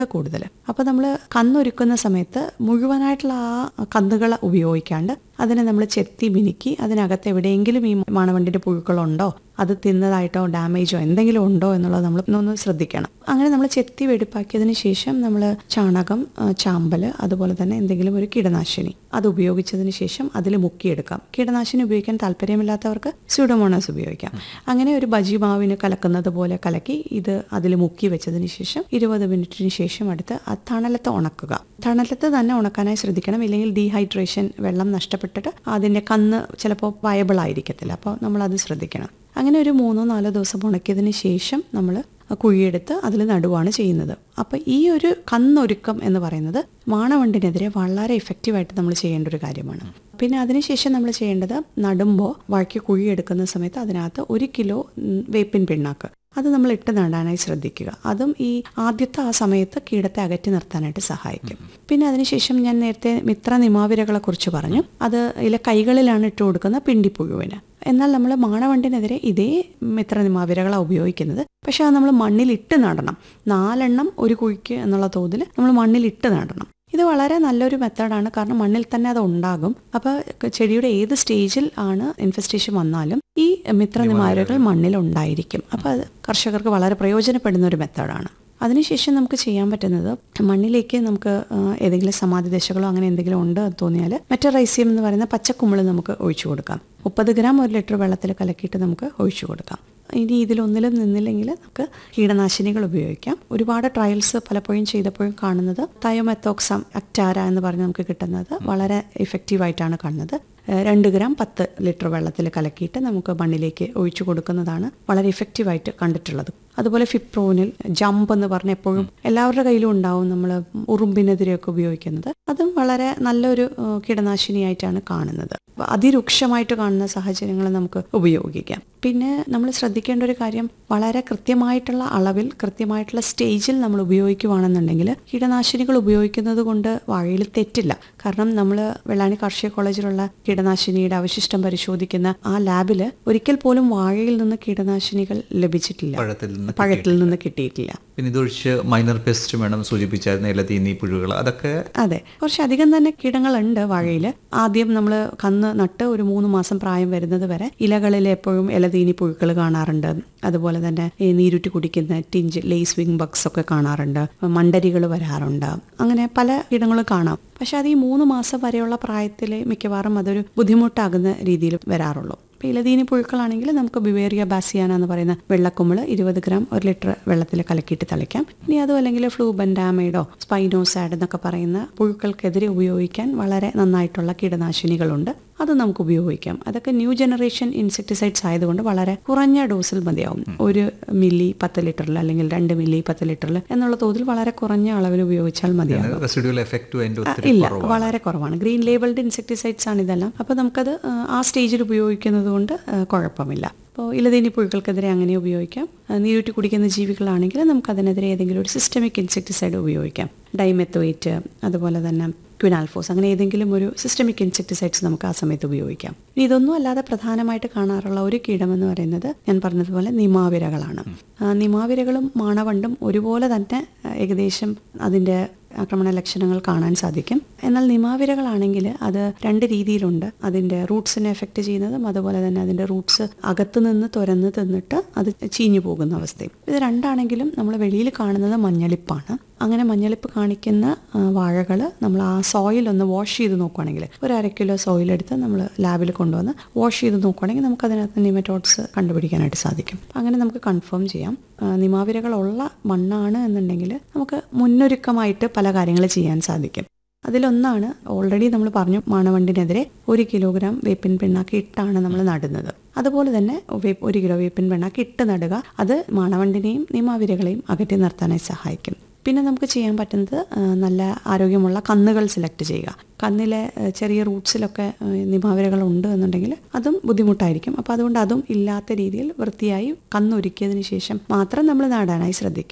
കൂടുതൽ അപ്പോൾ നമ്മൾ കന്നൊരുക്കുന്ന സമയത്ത് മുഴുവനായിട്ടുള്ള ആ കന്നുകൾ ഉപയോഗിക്കാണ്ട് അതിനെ നമ്മൾ ചെത്തി മിനുക്കി അതിനകത്ത് എവിടെയെങ്കിലും ഈ മാണവണ്ടിൻ്റെ പുഴുക്കളുണ്ടോ അത് തിന്നതായിട്ടോ ഡാമേജോ എന്തെങ്കിലും ഉണ്ടോ എന്നുള്ളത് നമ്മൾ ഒന്ന് ശ്രദ്ധിക്കണം അങ്ങനെ നമ്മൾ ചെത്തി വെടിപ്പാക്കിയതിന് ശേഷം നമ്മൾ ചാണകം ആ, ചാമ്പൽ അതുപോലെ തന്നെ എന്തെങ്കിലും ഒരു കീടനാശിനി അത് ഉപയോഗിച്ചതിന് ശേഷം അതിൽ മുക്കിയെടുക്കാം കീടനാശിനി ഉപയോഗിക്കാൻ താല്പര്യമില്ലാത്തവർക്ക് സ്യൂഡോമോണാസ് ഉപയോഗിക്കാം അങ്ങനെ ഒരു ബജി മാവിന് കലക്കുന്നത് പോലെ കലക്കി ഇത് അതിൽ മുക്കി വെച്ചതിന് ശേഷം ഇരുപത് മിനിറ്റിന് ശേഷം എടുത്ത് ആ തണലത്ത് ഉണക്കുക തണലത്ത് തന്നെ ഉണക്കാനായി ശ്രദ്ധിക്കണം ഇല്ലെങ്കിൽ ഡീഹൈഡ്രേഷൻ വെള്ളം നഷ്ടപ്പെട്ടിട്ട് അതിൻ്റെ കന്ന് ചിലപ്പോൾ വയബിൾ ആയിരിക്കത്തില്ല അപ്പോൾ നമ്മൾ അത് ശ്രദ്ധിക്കണം അങ്ങനെ ഒരു മൂന്നോ നാലോ ദിവസം ഉണക്കിയതിന് ശേഷം നമ്മൾ കുഴിയെടുത്ത് അതിൽ നടുവാണ് ചെയ്യുന്നത് അപ്പോൾ ഈ ഒരു കന്നൊരുക്കം എന്ന് പറയുന്നത് മാണവണ്ടിനെതിരെ വളരെ എഫക്റ്റീവായിട്ട് നമ്മൾ ചെയ്യേണ്ട ഒരു കാര്യമാണ് പിന്നെ അതിനുശേഷം നമ്മൾ ചെയ്യേണ്ടത് നടുമ്പോൾ വഴക്കി കുഴിയെടുക്കുന്ന സമയത്ത് അതിനകത്ത് ഒരു കിലോ ഉം, വേപ്പിൻ പിണ്ണാക്ക് അത് നമ്മൾ ഇട്ട് നടാനായി ശ്രദ്ധിക്കുക അതും ഈ ആദ്യത്തെ ആ സമയത്ത് കീടത്തെ അകറ്റി നിർത്താനായിട്ട് സഹായിക്കും പിന്നെ അതിനുശേഷം ഞാൻ നേരത്തെ മിത്ര നിമാവിരകളെ കുറിച്ച് പറഞ്ഞു അത് ഇതിലെ കൈകളിലാണ് ഇട്ട് കൊടുക്കുന്ന പിണ്ടിപ്പുഴുവിന് എന്നാൽ നമ്മൾ മാണവണ്ടിനെതിരെ ഇതേ മിത്ര നിമാവിരകളാണ് ഉപയോഗിക്കുന്നത് പക്ഷെ അത് നമ്മൾ മണ്ണിലിട്ട് നടണം നാലെണ്ണം ഒരു കുഴിക്ക് എന്നുള്ള തോതിൽ നമ്മൾ മണ്ണിലിട്ട് നടണം ഇത് വളരെ നല്ലൊരു മെത്തേഡാണ് കാരണം മണ്ണിൽ തന്നെ അത് ഉണ്ടാകും അപ്പോൾ ചെടിയുടെ ഏത് സ്റ്റേജിൽ ആണ് ഇൻഫെസ്റ്റേഷൻ വന്നാലും ഈ മിത്രനിമാരുകൾ മണ്ണിൽ ഉണ്ടായിരിക്കും അപ്പോൾ അത് കർഷകർക്ക് വളരെ പ്രയോജനപ്പെടുന്ന ഒരു മെത്തേഡാണ് അതിനുശേഷം നമുക്ക് ചെയ്യാൻ പറ്റുന്നത് മണ്ണിലേക്ക് നമുക്ക് ആ, ഏതെങ്കിലും സമാധി ദശകളോ അങ്ങനെ എന്തെങ്കിലും ഉണ്ട് എന്ന് തോന്നിയാൽ മെറ്ററൈസിയം എന്ന് പറയുന്ന പച്ചക്കുമ്പിൾ നമുക്ക് ഒഴിച്ചു കൊടുക്കാം മുപ്പത് ഗ്രാം ഒരു ലിറ്റർ വെള്ളത്തിൽ കലക്കിയിട്ട് നമുക്ക് ഒഴിച്ചു കൊടുക്കാം ഇനി ഇതിലൊന്നിലും നിന്നില്ലെങ്കിൽ നമുക്ക് കീടനാശിനികൾ ഉപയോഗിക്കാം ഒരുപാട് ട്രയൽസ് പലപ്പോഴും ചെയ്തപ്പോഴും കാണുന്നത് തയോമെത്തോക്സം അക്ടാര എന്ന് പറഞ്ഞ് നമുക്ക് കിട്ടുന്നത് വളരെ എഫക്റ്റീവായിട്ടാണ് കാണുന്നത് ഏഹ് രണ്ട് ഗ്രാം പത്ത് ലിറ്റർ വെള്ളത്തിൽ കലക്കിയിട്ട് നമുക്ക് മണ്ണിലേക്ക് ഒഴിച്ചു കൊടുക്കുന്നതാണ് വളരെ എഫക്റ്റീവായിട്ട് കണ്ടിട്ടുള്ളത് അതുപോലെ ഫിപ്രോനിൽ ജമ്പ് എന്ന് പറഞ്ഞ എപ്പോഴും എല്ലാവരുടെ കയ്യിലും ഉണ്ടാവും നമ്മൾ ഉറുമ്പിനെതിരെയൊക്കെ ഉപയോഗിക്കുന്നത് അതും വളരെ നല്ലൊരു ഏഹ് കീടനാശിനിയായിട്ടാണ് കാണുന്നത് അപ്പൊ അതിരൂക്ഷമായിട്ട് കാണുന്ന സാഹചര്യങ്ങൾ നമുക്ക് ഉപയോഗിക്കാം പിന്നെ നമ്മൾ ശ്രദ്ധിക്കേണ്ട ഒരു കാര്യം വളരെ കൃത്യമായിട്ടുള്ള അളവിൽ കൃത്യമായിട്ടുള്ള സ്റ്റേജിൽ നമ്മൾ ഉപയോഗിക്കുകയാണെന്നുണ്ടെങ്കിൽ കീടനാശിനികൾ ഉപയോഗിക്കുന്നത് കൊണ്ട് വാഴയിൽ തെറ്റില്ല കാരണം നമ്മൾ വെള്ളാണി കാർഷിക കോളേജിലുള്ള കീടനാശിനിയുടെ അവശിഷ്ടം പരിശോധിക്കുന്ന ആ ലാബിൽ ഒരിക്കൽ പോലും വാഴയിൽ നിന്ന് കീടനാശിനികൾ ലഭിച്ചിട്ടില്ല പഴത്തിൽ നിന്ന് പഴത്തിൽ നിന്ന് കിട്ടിയിട്ടില്ല പിന്നെ ഇതൊഴിച്ച് മൈനർ പെസ്റ്റ് വേണം സൂചിപ്പിച്ചായിരുന്നു ഇലതീനി പുഴുകൾ അതൊക്കെ അതെ കുറച്ചധികം തന്നെ കീടങ്ങളുണ്ട് വാഴയിൽ ആദ്യം നമ്മൾ കന്ന് നട്ട് ഒരു മൂന്ന് മാസം പ്രായം വരുന്നത് വരെ ഇലകളിൽ എപ്പോഴും ഇലതീനി പുഴുക്കൾ കാണാറുണ്ട് അതുപോലെ തന്നെ ഈ നീരുറ്റി കുടിക്കുന്ന ടിഞ്ച് ലേസ് വിങ് ബഗ്സ് ഒക്കെ കാണാറുണ്ട് മണ്ടരികൾ വരാറുണ്ട് അങ്ങനെ പല കീടങ്ങളും കാണാം പക്ഷെ അത് ഈ മൂന്ന് മാസം വരെയുള്ള പ്രായത്തിൽ മിക്കവാറും അതൊരു ബുദ്ധിമുട്ടാകുന്ന രീതിയിൽ വരാറുള്ളൂ ഇപ്പോൾ ഇലതീനി പുഴുക്കളാണെങ്കിൽ നമുക്ക് ബിവേറിയ ബാസിയാന എന്ന് പറയുന്ന വെള്ളക്കുമ്പിൾ ഇരുപത് ഗ്രാം ഒരു ലിറ്റർ വെള്ളത്തിൽ കലക്കിയിട്ട് തളിക്കാം ഇനി അതും അല്ലെങ്കിൽ ഫ്ലൂബൻഡാമൈഡോ സ്പൈനോസാഡ് എന്നൊക്കെ പറയുന്ന പുഴുക്കൾക്കെതിരെ ഉപയോഗിക്കാൻ വളരെ നന്നായിട്ടുള്ള കീടനാശിനികളുണ്ട് അത് നമുക്ക് ഉപയോഗിക്കാം അതൊക്കെ ന്യൂ ജനറേഷൻ ഇൻസെക്ടിസൈഡ്സ് ആയതുകൊണ്ട് വളരെ കുറഞ്ഞ ഡോസിൽ മതിയാവും ഒരു മില്ലി പത്ത് ലിറ്ററിൽ അല്ലെങ്കിൽ രണ്ട് മില്ലി പത്ത് ലിറ്ററിൽ എന്നുള്ള തോതിൽ വളരെ കുറഞ്ഞ അളവിൽ ഉപയോഗിച്ചാൽ മതിയാവും റെസിഡ്യൂൽ എഫക്റ്റും അതിന്റെ ഒത്തിരി ഇല്ല കുറവാണ് വളരെ കുറവാണ് ഗ്രീൻ ലേബിൾഡ് ഇൻസെക്ടിസൈഡ്സ് ആണ് ഇതെല്ലാം അപ്പോൾ നമുക്കത് ആ, ആ സ്റ്റേജിൽ ഉപയോഗിക്കുന്നത് കൊണ്ട് ആ, കുഴപ്പമില്ല അപ്പോൾ ഇലതീനി പുഴുക്കൾക്കെതിരെ അങ്ങനെ ഉപയോഗിക്കാം ആ, നീരൂറ്റി കുടിക്കുന്ന ജീവികളാണെങ്കിൽ നമുക്ക് അതിനെതിരെ ഏതെങ്കിലും ഒരു സിസ്റ്റമിക് ഇൻസെക്ടിസൈഡ് ഉപയോഗിക്കാം ഡൈമെത്തോയിറ്റ് അതുപോലെ തന്നെ ക്വിനാൽഫോസ് അങ്ങനെ ഏതെങ്കിലും ഒരു സിസ്റ്റമിക് ഇൻസെക്ടിസൈഡ്സ് നമുക്ക് ആ സമയത്ത് ഉപയോഗിക്കാം ഇനി ഇതൊന്നും അല്ലാതെ പ്രധാനമായിട്ട് കാണാറുള്ള ഒരു കീടമെന്ന് പറയുന്നത് ഞാൻ പറഞ്ഞതുപോലെ നിമാവിരകളാണ് ആ, നിമാവിരകളും മാണവണ്ടും ഒരുപോലെ തന്നെ ആ, ഏകദേശം അതിൻ്റെ ആക്രമണ ലക്ഷണങ്ങൾ കാണാൻ സാധിക്കും എന്നാൽ നിമാവിരകളാണെങ്കിൽ അത് രണ്ട് രീതിയിലുണ്ട് അതിൻ്റെ റൂട്ട്സിനെ എഫക്റ്റ് ചെയ്യുന്നതും അതുപോലെ തന്നെ അതിൻ്റെ റൂട്ട്സ് അകത്ത് നിന്ന് തുരന്ന് തിന്നിട്ട് അത് ചീഞ്ഞു പോകുന്ന അവസ്ഥയും ഇത് രണ്ടാണെങ്കിലും നമ്മൾ വെളിയിൽ കാണുന്നത് മഞ്ഞളിപ്പാണ് അങ്ങനെ മഞ്ഞളിപ്പ് കാണിക്കുന്ന വാഴകൾ നമ്മൾ ആ സോയിൽ ഒന്ന് വാഷ് ചെയ്ത് നോക്കുകയാണെങ്കിൽ ഒരു അര കിലോ സോയിൽ എടുത്ത് നമ്മൾ ലാബിൽ കൊണ്ടുവന്ന് വാഷ് ചെയ്ത് നോക്കുകയാണെങ്കിൽ നമുക്ക് അതിനകത്ത് നിമറ്റോഡ്സ് കണ്ടുപിടിക്കാനായിട്ട് സാധിക്കും അങ്ങനെ നമുക്ക് കൺഫേം ചെയ്യാം ആ, നിമാവിരകളുള്ള മണ്ണാണ് എന്നുണ്ടെങ്കിൽ നമുക്ക് മുന്നൊരുക്കമായിട്ട് പല കാര്യങ്ങൾ ചെയ്യാൻ സാധിക്കും അതിലൊന്നാണ് ഓൾറെഡി നമ്മൾ പറഞ്ഞു മാണവണ്ടിനെതിരെ ഒരു കിലോഗ്രാം വേപ്പിൻ പിണ്ണാക്ക് ഇട്ടാണ് നമ്മൾ നടുന്നത് അതുപോലെ തന്നെ വേപ്പ് ഒരു കിലോ വേപ്പിൻ പിണ്ണാക്ക് ഇട്ട് നടുക അത് മാണവണ്ടിനെയും നിമാവിരകളെയും അകറ്റി നിർത്താനായി സഹായിക്കും പിന്നെ നമുക്ക് ചെയ്യാൻ പറ്റുന്നത് ആ, നല്ല ആരോഗ്യമുള്ള കന്നുകൾ സെലക്ട് ചെയ്യുക കന്നിലെ ആ, ചെറിയ റൂട്ട്സിലൊക്കെ ആ, നിമാവിരകൾ ഉണ്ട് എന്നുണ്ടെങ്കിൽ അതും ബുദ്ധിമുട്ടായിരിക്കും അപ്പോൾ അതുകൊണ്ട് അതും ഇല്ലാത്ത രീതിയിൽ വൃത്തിയായി കന്നൊരുക്കിയതിന് ശേഷം മാത്രം നമ്മൾ നടാനായി ശ്രദ്ധിക്കുക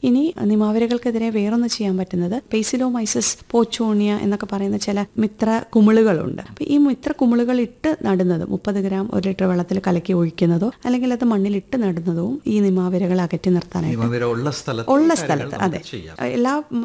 ഇനി നിമാവരകൾക്കെതിരെ വേറൊന്ന് ചെയ്യാൻ പറ്റുന്നത് പേസിലോമൈസസ് പോച്ചോണിയ എന്നൊക്കെ പറയുന്ന ചില മിത്ര കുമിളുകളുണ്ട് അപ്പൊ ഈ മിത്ര കുമിളുകൾ ഇട്ട് നടുന്നത് മുപ്പത് ഗ്രാം ഒരു ലിറ്റർ വെള്ളത്തിൽ കലക്കി ഒഴിക്കുന്നതോ അല്ലെങ്കിൽ അത് മണ്ണിലിട്ട് നടുന്നതും ഈ നിമാവരകളെ അകറ്റി നിർത്താനായിട്ട് നിയമവിര ഉള്ള സ്ഥലത്ത് ഉള്ള ഈ കാര്യങ്ങൾ സ്ഥലത്ത് നമുക്ക് അതെ ചെയ്യാം എല്ലാ